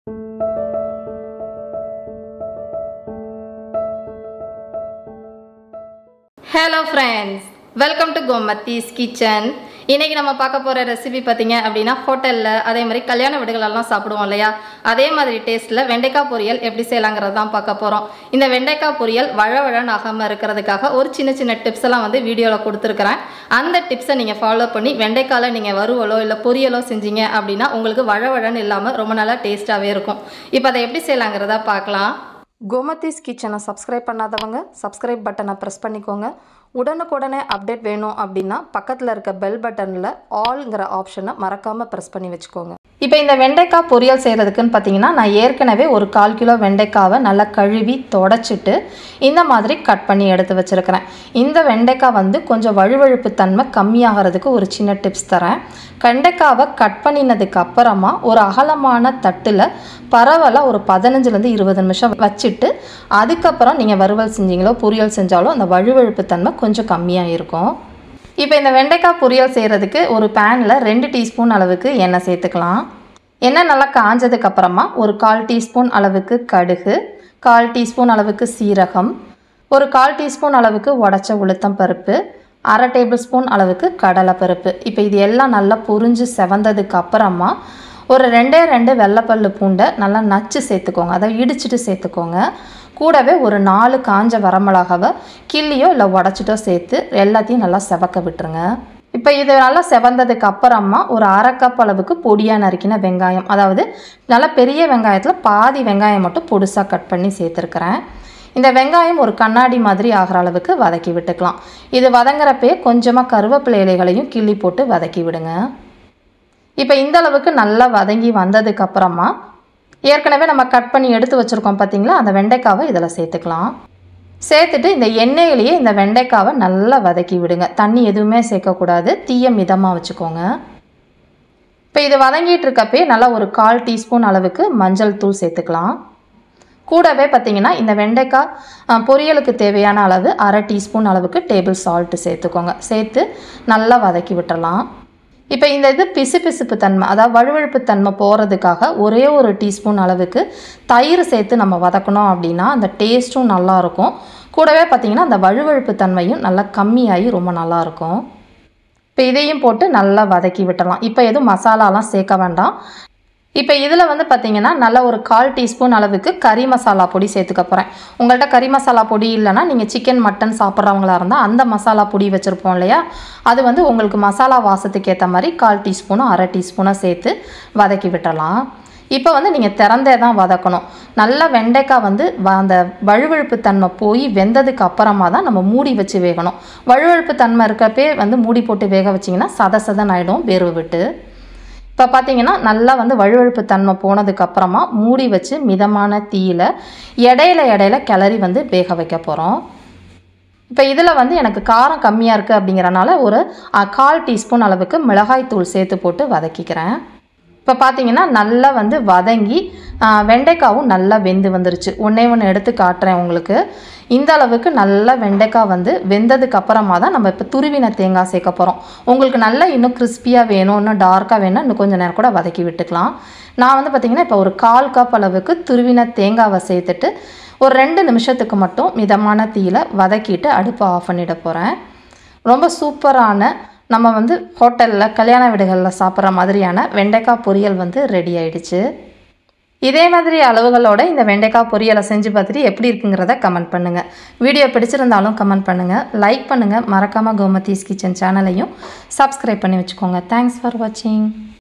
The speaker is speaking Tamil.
hello friends welcome to Gomathi's kitchen இன்னைக்கு நம்ம பார்க்க போகிற ரெசிபி பார்த்தீங்க அப்படின்னா ஹோட்டலில் அதே மாதிரி கல்யாண வீடுகளெல்லாம் சாப்பிடுவோம் இல்லையா அதே மாதிரி டேஸ்ட்டில் வெண்டைக்காய் பொரியல் எப்படி செய்யலாங்கிறது தான் பார்க்க போகிறோம் இந்த வெண்டைக்காய் பொரியல் வழவழன்னு ஆகாமல் இருக்கிறதுக்காக ஒரு சின்ன சின்ன டிப்ஸ் எல்லாம் வந்து வீடியோவில் கொடுத்துருக்குறேன் அந்த டிப்ஸை நீங்கள் ஃபாலோ பண்ணி வெண்டைக்காயில் நீங்கள் வறுவலோ இல்லை பொரியலோ செஞ்சீங்க அப்படின்னா உங்களுக்கு வழவழன்னு இல்லாமல் ரொம்ப நல்லா டேஸ்ட்டாகவே இருக்கும் இப்போ அதை எப்படி செய்யலாங்கிறத பார்க்கலாம் கோமத்தீஸ் கிச்சனை சப்ஸ்கிரைப் பண்ணாதவங்க சப்ஸ்கிரைப் பட்டனை ப்ரெஸ் பண்ணிக்கோங்க உடனுக்குடனே அப்டேட் வேணும் அப்படின்னா பக்கத்தில் இருக்க பெல் பட்டனில் ஆல்ங்கிற ஆப்ஷனை மறக்காமல் ப்ரெஸ் பண்ணி வச்சுக்கோங்க இப்போ இந்த வெண்டைக்காய் பொரியல் செய்கிறதுக்குன்னு பார்த்தீங்கன்னா நான் ஏற்கனவே ஒரு கால் கிலோ வெண்டைக்காவை நல்லா கழுவி தொடச்சிட்டு இந்த மாதிரி கட் பண்ணி எடுத்து வச்சுருக்கிறேன் இந்த வெண்டைக்காய் வந்து கொஞ்சம் வழுவழுப்பு தன்மை கம்மியாகிறதுக்கு ஒரு சின்ன டிப்ஸ் தரேன் வெண்டைக்காவை கட் பண்ணினதுக்கு அப்புறமா ஒரு அகலமான தட்டில் பரவலாக ஒரு பதினஞ்சுலேருந்து இருபது நிமிஷம் வச்சுட்டு அதுக்கப்புறம் நீங்கள் வறுவல் செஞ்சீங்களோ பொரியல் செஞ்சாலோ அந்த வழுவழுப்பு தன்மை கொஞ்சம் கம்மியாக இருக்கும் இப்போ இந்த வெண்டைக்காய் பொரியல் செய்கிறதுக்கு ஒரு பேனில் ரெண்டு டீஸ்பூன் அளவுக்கு எண்ணெய் சேர்த்துக்கலாம் எண்ணெய் நல்லா காஞ்சதுக்கு அப்புறமா ஒரு கால் டீஸ்பூன் அளவுக்கு கடுகு கால் டீஸ்பூன் அளவுக்கு சீரகம் ஒரு கால் டீஸ்பூன் அளவுக்கு உடச்ச உளுத்தம் பருப்பு அரை டேபிள் ஸ்பூன் அளவுக்கு கடலைப்பருப்பு இப்போ இது எல்லாம் நல்லா பொரிஞ்சு செவந்ததுக்கு அப்புறமா ஒரு ரெண்டே ரெண்டு வெள்ளைப்பல்லு பூண்டை நல்லா நச்சு சேர்த்துக்கோங்க அதை இடிச்சிட்டு சேர்த்துக்கோங்க கூடவே ஒரு நாலு காஞ்ச வரமிளகாவை கிள்ளியோ இல்லை உடச்சிட்டோ சேர்த்து எல்லாத்தையும் நல்லா செவக்க விட்டுருங்க இப்போ இது நல்லா செவந்ததுக்கு அப்புறமா ஒரு அரை கப் அளவுக்கு பொடியாக நறுக்கின வெங்காயம் அதாவது நல்லா பெரிய வெங்காயத்தில் பாதி வெங்காயம் மட்டும் பொடுசாக கட் பண்ணி சேர்த்துருக்குறேன் இந்த வெங்காயம் ஒரு கண்ணாடி மாதிரி ஆகிற அளவுக்கு வதக்கி விட்டுக்கலாம் இது வதங்குறப்பே கொஞ்சமாக கருவேப்பிலை இலைகளையும் கிள்ளி போட்டு வதக்கி விடுங்க இப்போ இந்த அளவுக்கு நல்லா வதங்கி வந்ததுக்கு அப்புறமா ஏற்கனவே நம்ம கட் பண்ணி எடுத்து வச்சுருக்கோம் பார்த்தீங்களா அந்த வெண்டைக்காவை இதில் சேர்த்துக்கலாம் சேர்த்துட்டு இந்த எண்ணெயிலேயே இந்த வெண்டைக்காவை நல்லா வதக்கி விடுங்க தண்ணி எதுவுமே சேர்க்கக்கூடாது தீய மிதமாக வச்சுக்கோங்க இப்போ இது வதங்கிட்டு இருக்கப்பே நல்லா ஒரு கால் டீஸ்பூன் அளவுக்கு மஞ்சள் தூள் சேர்த்துக்கலாம் கூடவே பார்த்தீங்கன்னா இந்த வெண்டைக்காய் அஹ், பொரியலுக்கு தேவையான அளவு அரை டீஸ்பூன் அளவுக்கு டேபிள் சால்ட்டு சேர்த்துக்கோங்க சேர்த்து நல்லா வதக்கி விட்டுறலாம் இப்போ இந்த இது பிசுபிசுப்பு தன்மை அதாவது வழுவழுப்பு தன்மை போகிறதுக்காக ஒரே ஒரு டீஸ்பூன் அளவுக்கு தயிர் சேர்த்து நம்ம வதக்கணும் அப்படின்னா அந்த டேஸ்ட்டும் நல்லாயிருக்கும் கூடவே பார்த்திங்கன்னா அந்த வழுவழுப்பு தன்மையும் நல்லா கம்மியாகி ரொம்ப நல்லாயிருக்கும் இப்போ இதையும் போட்டு நல்லா வதக்கி விட்டுறலாம் இப்போ எதுவும் மசாலாலாம் சேர்க்க வேண்டாம் இப்போ இதில் வந்து பார்த்தீங்கன்னா நல்ல ஒரு கால் டீஸ்பூன் அளவுக்கு கறி மசாலா பொடி சேர்த்துக்க போகிறேன் உங்கள்கிட்ட கறி மசாலா பொடி இல்லைன்னா நீங்கள் சிக்கன் மட்டன் சாப்பிட்றவங்களா இருந்தால் அந்த மசாலா பொடி வச்சுருப்போம் இல்லையா அது வந்து உங்களுக்கு மசாலா வாசத்துக்கு ஏற்ற மாதிரி கால் டீஸ்பூனும் அரை டீஸ்பூனும் சேர்த்து வதக்கி விட்டுறலாம் இப்போ வந்து நீங்கள் திறந்தே தான் வதக்கணும் நல்லா வெண்டைக்காய் வந்து வ- அந்த வழுவழுப்பு தன்மை போய் வெந்ததுக்கு அப்புறமா தான் நம்ம மூடி வச்சு வேகணும் வழுவழுப்பு தன்மை இருக்கப்பே வந்து மூடி போட்டு வேக வச்சிங்கன்னா சத சதன் ஆகிடும் வேர்வை விட்டு இப்போ பார்த்தீங்கன்னா நல்லா வந்து வழுவழுப்பு தன்மை போனதுக்கு அப்புறமா மூடி வச்சு மிதமான தீயில இடையில இடையில கிளறி வந்து வேக வைக்க போகிறோம் இப்போ இதில் வந்து எனக்கு காரம் கம்மியாக இருக்குது அப்படிங்கிறனால ஒரு அ, கால் டீஸ்பூன் அளவுக்கு மிளகாய் தூள் சேர்த்து போட்டு வதக்கிக்கிறேன் இப்போ பார்த்தீங்கன்னா நல்லா வந்து வதங்கி ஆ, வெண்டைக்காவும் நல்லா வெந்து வந்துருச்சு ஒன்றே ஒன்று எடுத்து காட்டுறேன் உங்களுக்கு இந்த அளவுக்கு நல்லா வெண்டைக்காய் வந்து வெந்ததுக்கு அப்புறமா தான் நம்ம இப்போ துருவின தேங்காய் சேர்க்க போகிறோம் உங்களுக்கு நல்லா இன்னும் கிறிஸ்பியாக வேணும் இன்னும் டார்க்காக வேணும் இன்னும் கொஞ்சம் நேரம் கூட வதக்கி விட்டுக்கலாம் நான் வந்து பார்த்திங்கன்னா இப்போ ஒரு கால் கப் அளவுக்கு துருவின தேங்காவை சேர்த்துட்டு ஒரு ரெண்டு நிமிஷத்துக்கு மட்டும் மிதமான தீயில வதக்கிட்டு அடுப்பை ஆஃப் பண்ணிட போகிறேன் ரொம்ப சூப்பரான நம்ம வந்து ஹோட்டலில் கல்யாண வீடுகளில் சாப்பிட்ற மாதிரியான வெண்டைக்காய் பொரியல் வந்து ரெடி ஆயிடுச்சு இதே மாதிரி அளவுகளோட இந்த வெண்டைக்காய் பொரியலை செஞ்சு பார்த்துட்டு எப்படி இருக்குங்கிறத கமெண்ட் பண்ணுங்கள் வீடியோ பிடிச்சிருந்தாலும் கமெண்ட் பண்ணுங்கள் லைக் பண்ணுங்கள் மறக்காமல் கோமதீஸ் கிச்சன் சேனலையும் சப்ஸ்கிரைப் பண்ணி வச்சுக்கோங்க தேங்க்ஸ் ஃபார் வாட்சிங்